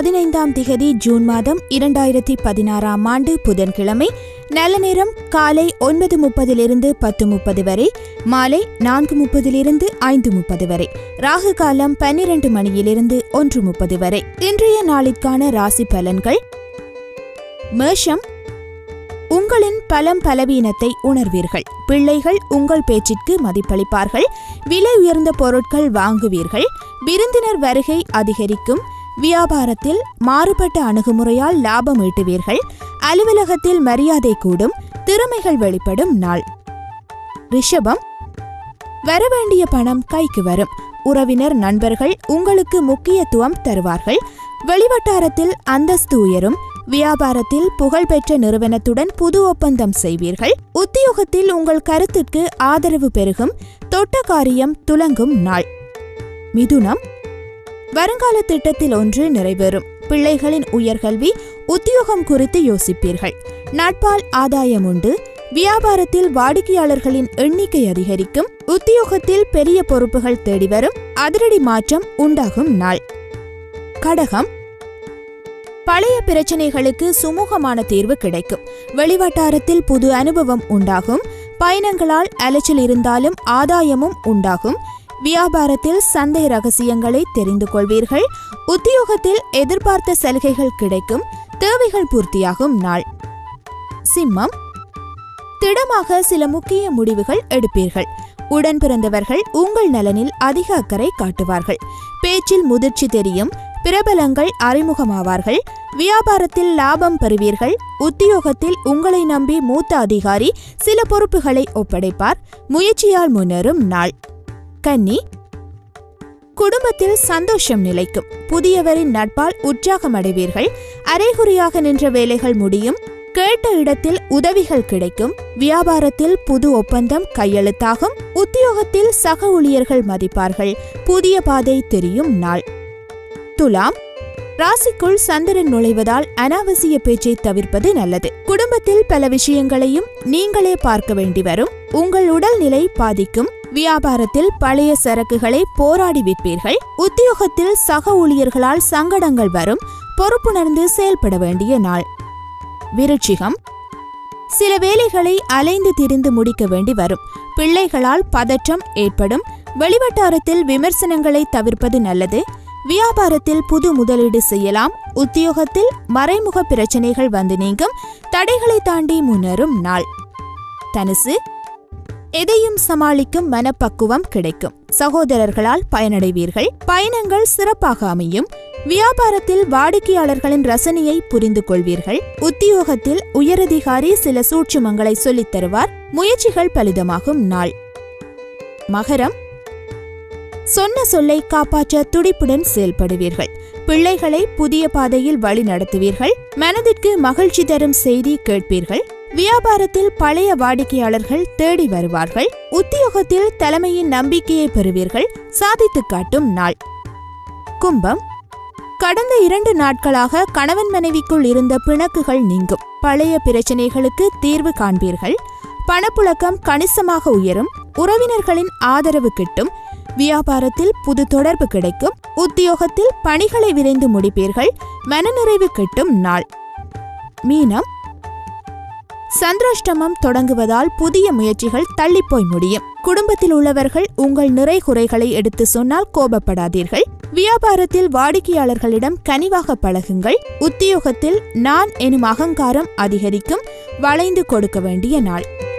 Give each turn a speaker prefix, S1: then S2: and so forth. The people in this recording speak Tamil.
S1: பதினைந்தாம் திகதி ஜூன் மாதம் இரண்டாயிரத்தி பதினாறாம் ஆண்டு புதன்கிழமை நல்ல நேரம் காலை ஒன்பது முப்பதிலிருந்து பத்து முப்பது வரை மாலை நான்கு முப்பதிலிருந்து ஐந்து முப்பது வரை ராகு காலம் பன்னிரண்டு மணியிலிருந்து ஒன்று முப்பது வரை இன்றைய நாளிற்கான ராசி பலன்கள் மேஷம் உங்களின் பலம் பலவீனத்தை உணர்வீர்கள் பிள்ளைகள் உங்கள் பேச்சிற்கு மதிப்பளிப்பார்கள் விலை உயர்ந்த பொருட்கள் வாங்குவீர்கள் விருந்தினர் வருகை அதிகரிக்கும் வியாபாரத்தில் மாறுபட்ட அணுகுமுறையால் லாபம் ஈட்டுவீர்கள் அலுவலகத்தில் மரியாதை கூடும் திறமைகள் வெளிப்படும் நாள் ரிஷபம் வரவேண்டிய பணம் கைக்கு வரும் உறவினர் நண்பர்கள் உங்களுக்கு முக்கியத்துவம் தருவார்கள் வெளிவட்டாரத்தில் அந்தஸ்து உயரும் வியாபாரத்தில் புகழ்பெற்ற நிறுவனத்துடன் புது ஒப்பந்தம் செய்வீர்கள் உத்தியோகத்தில் உங்கள் கருத்திற்கு ஆதரவு பெருகும் தொட்ட காரியம் துலங்கும் நாள் மிதுனம் வருங்கால திட்டத்தில் ஒன்று நிறைவேறும் பிள்ளைகளின் உயர்கல்வி உத்தியோகம் குறித்து யோசிப்பீர்கள் நட்பால் ஆதாயம் உண்டு வியாபாரத்தில் வாடிக்கையாளர்களின் எண்ணிக்கை அதிகரிக்கும் உத்தியோகத்தில் பெரிய பொறுப்புகள் தேடி வரும் அதிரடி மாற்றம் உண்டாகும் நாள் கடகம் பழைய பிரச்சனைகளுக்கு சுமூகமான தீர்வு கிடைக்கும் வெளிவட்டாரத்தில் புது அனுபவம் உண்டாகும் பயணங்களால் அலைச்சல் இருந்தாலும் ஆதாயமும் உண்டாகும் வியாபாரத்தில் சந்தை ரகசியங்களை தெரிந்து கொள்வீர்கள் உத்தியோகத்தில் எதிர்பார்த்த சலுகைகள் கிடைக்கும் தேவைகள் பூர்த்தியாகும் நாள் சிம்மம் திடமாக சில முக்கிய முடிவுகள் எடுப்பீர்கள் உடன் பிறந்தவர்கள் உங்கள் நலனில் அதிக அக்கறை காட்டுவார்கள் பேச்சில் முதிர்ச்சி தெரியும் பிரபலங்கள் அறிமுகமாவார்கள் வியாபாரத்தில் லாபம் பெறுவீர்கள் உத்தியோகத்தில் உங்களை நம்பி மூத்த அதிகாரி சில பொறுப்புகளை ஒப்படைப்பார் முயற்சியால் முன்னேறும் நாள் கன்னி குடும்பத்தில் சந்தோஷம் நிலைக்கும் புதியவரின் நட்பால் உற்சாகம் அடைவீர்கள் அரைகுறையாக நின்ற வேலைகள் முடியும் கேட்ட இடத்தில் உதவிகள் கிடைக்கும் வியாபாரத்தில் புது ஒப்பந்தம் கையெழுத்தாகும் உத்தியோகத்தில் சக ஊழியர்கள் மதிப்பார்கள் புதிய பாதை தெரியும் நாள் துலாம் ராசிக்குள் சந்திரன் நுழைவதால் அனாவசிய பேச்சை தவிர்ப்பது நல்லது குடும்பத்தில் பல விஷயங்களையும் நீங்களே பார்க்க வேண்டி வரும் உங்கள் உடல்நிலை பாதிக்கும் வியாபாரத்தில் பழைய சரக்குகளை போராடி விற்பீர்கள் உத்தியோகத்தில் சக ஊழியர்களால் சங்கடங்கள் வரும் பொறுப்புணர்ந்து செயல்பட வேண்டிய நாள் விருட்சிகம் சில வேலைகளை அலைந்து திரிந்து முடிக்க வேண்டி வரும் பிள்ளைகளால் பதற்றம் ஏற்படும் வெளிவட்டாரத்தில் விமர்சனங்களை தவிர்ப்பது நல்லது வியாபாரத்தில் புது முதலீடு செய்யலாம் உத்தியோகத்தில் மறைமுக பிரச்சனைகள் வந்து நீங்கும் தடைகளை தாண்டி முன்னேறும் நாள் தனுசு எதையும் சமாளிக்கும் மனப்பக்குவம் கிடைக்கும் சகோதரர்களால் பயனடைவீர்கள் பயணங்கள் சிறப்பாக அமையும் வியாபாரத்தில் வாடிக்கையாளர்களின் ரசனையை புரிந்து கொள்வீர்கள் உத்தியோகத்தில் உயரதிகாரி சில சூட்சுமங்களை சொல்லித் தருவார் முயற்சிகள் பலிதமாகும் நாள் மகரம் சொன்ன சொல்லை காப்பாற்ற துடிப்புடன் செயல்படுவீர்கள் பிள்ளைகளை புதிய பாதையில் வழி நடத்துவீர்கள் மனதிற்கு மகிழ்ச்சி தரும் செய்தி கேட்பீர்கள் வியாபாரத்தில் பழைய வாடிக்கையாளர்கள் தேடி வருவார்கள் உத்தியோகத்தில் தலைமையின் நம்பிக்கையை பெறுவீர்கள் சாதித்து காட்டும் நாள் கும்பம் கடந்த இரண்டு நாட்களாக கணவன் மனைவிக்குள் இருந்த பிணக்குகள் நீங்கும் பழைய பிரச்சனைகளுக்கு தீர்வு காண்பீர்கள் பணப்புழக்கம் கணிசமாக உயரும் உறவினர்களின் ஆதரவு கிட்டும் வியாபாரத்தில் புது தொடர்பு கிடைக்கும் உத்தியோகத்தில் பணிகளை விரைந்து முடிப்பீர்கள் மனநிறைவு கிட்டும் நாள் மீனம் சந்திராஷ்டமம் தொடங்குவதால் புதிய முயற்சிகள் தள்ளிப்போய் முடியும் குடும்பத்தில் உள்ளவர்கள் உங்கள் நிறை குறைகளை எடுத்து சொன்னால் கோபப்படாதீர்கள் வியாபாரத்தில் வாடிக்கையாளர்களிடம் கனிவாக பழகுங்கள் உத்தியோகத்தில் நான் எனும் அகங்காரம் அதிகரிக்கும் வளைந்து கொடுக்க வேண்டிய நாள்